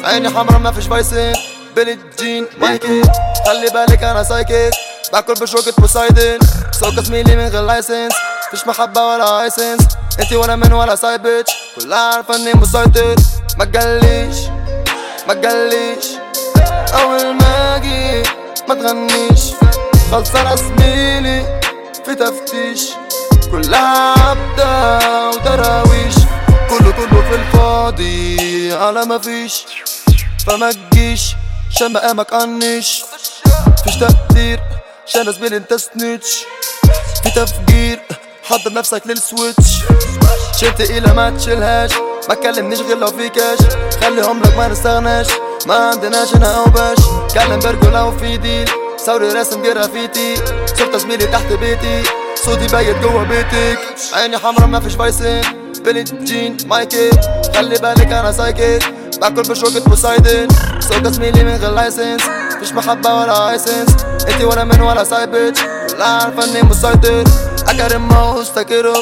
عيني حمرا ما فيش فايسين بيلي جين مايكي خلي بالك انا سايكيك باكل بشوكة بوسايدن سوكة زميلي من غير لايسنس فيش محبة ولا ايسنس انتي ولا من ولا سايد بيتش كلها عارفة اني مسيطر ما تجليش ما تجليش اول ما اجي ما تغنيش خلصانة زميلي في تفتيش كلها عبدة ودراويش كله كله في الفاضي على ما فيش فما تجيش عشان بقى ما قنش فيش تقدير عشان زميلي انت سنيتش في تفجير حضر نفسك للسويتش شيل تقيلة ما تشيلهاش ما تكلمنيش غير لو في كاش خليهم لك ما نستغناش ما عندناش هنا اوباش كلم برجو لو في ديل ثوري راسم جرافيتي صورة زميلي تحت بيتي صوتي بايت جوا بيتك عيني حمرا ما فيش فايسين بيلي جين مايكي خلي بالك انا سايكيك باكل بشوكة بوسايدن سوكة زميلي من غير لايسنس فيش محبة ولا ايسنس انتي ولا من ولا سايد بيتش كلها عارفة اني مسيطر اكرم ماوس تكرب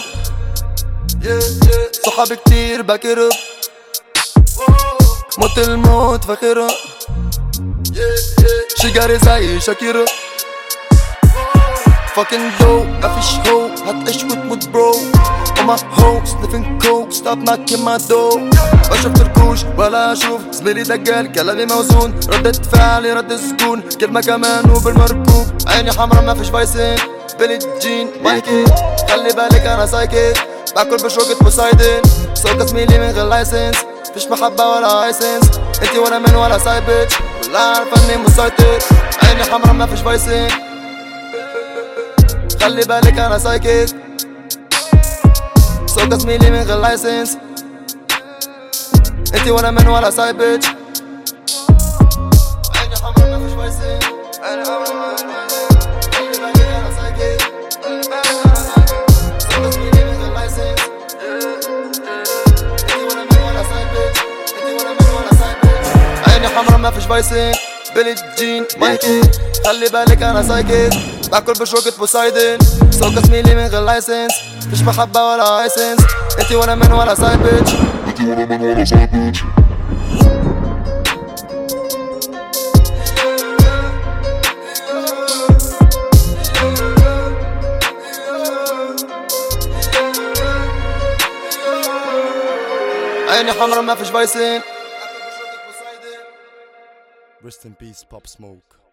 صحابي كتير بكرب موت الموت فاكرة شجاري زي شاكيرة فاكين دو مفيش هو هتعيش وتموت برو وما هو سنيفين كوك ستوب ناكين ما دو ما شفتركوش ولا اشوف زميلي دجال كلامي موزون ردة فعلي رد سكون كلمة كمان وبالمركوب عيني حمرا ما فيش فايسين بيلي جين مايكي خلي بالك انا سايكيك باكل بشوكة بوسايدن سوكة زميلي من غير لايسنس فيش محبة ولا ايسنس انتي ولا من ولا سايد بيتش كلها عارفة اني مسيطر عيني حمرا ما فيش فايسين خلي بالك انا سايكيك سوكة زميلي من غير لايسنس انتي ولا من ولا سايد بيتش عيني حمرا ما فيش فايسين عيني حمرا ما فيش فايسين خلي بالك انا سايكيك سوكة زميلي من غير لايسنس انتي ولا من ولا سايد بيتش انتي ولا من ولا سايد بيتش عيني حمرا ما فيش فايسين بيلي جين مايكي خلي بالك انا سايكيك باكل بشوكة بوسايدن سوكة زميلي من غير لايسنس فيش محبة ولا ايسنس انتي ولا من ولا سايد بيتش انتي ولا من ولا سايد بيتش عيني حمرا ما فيش فايسين Rest in peace, Pop Smoke.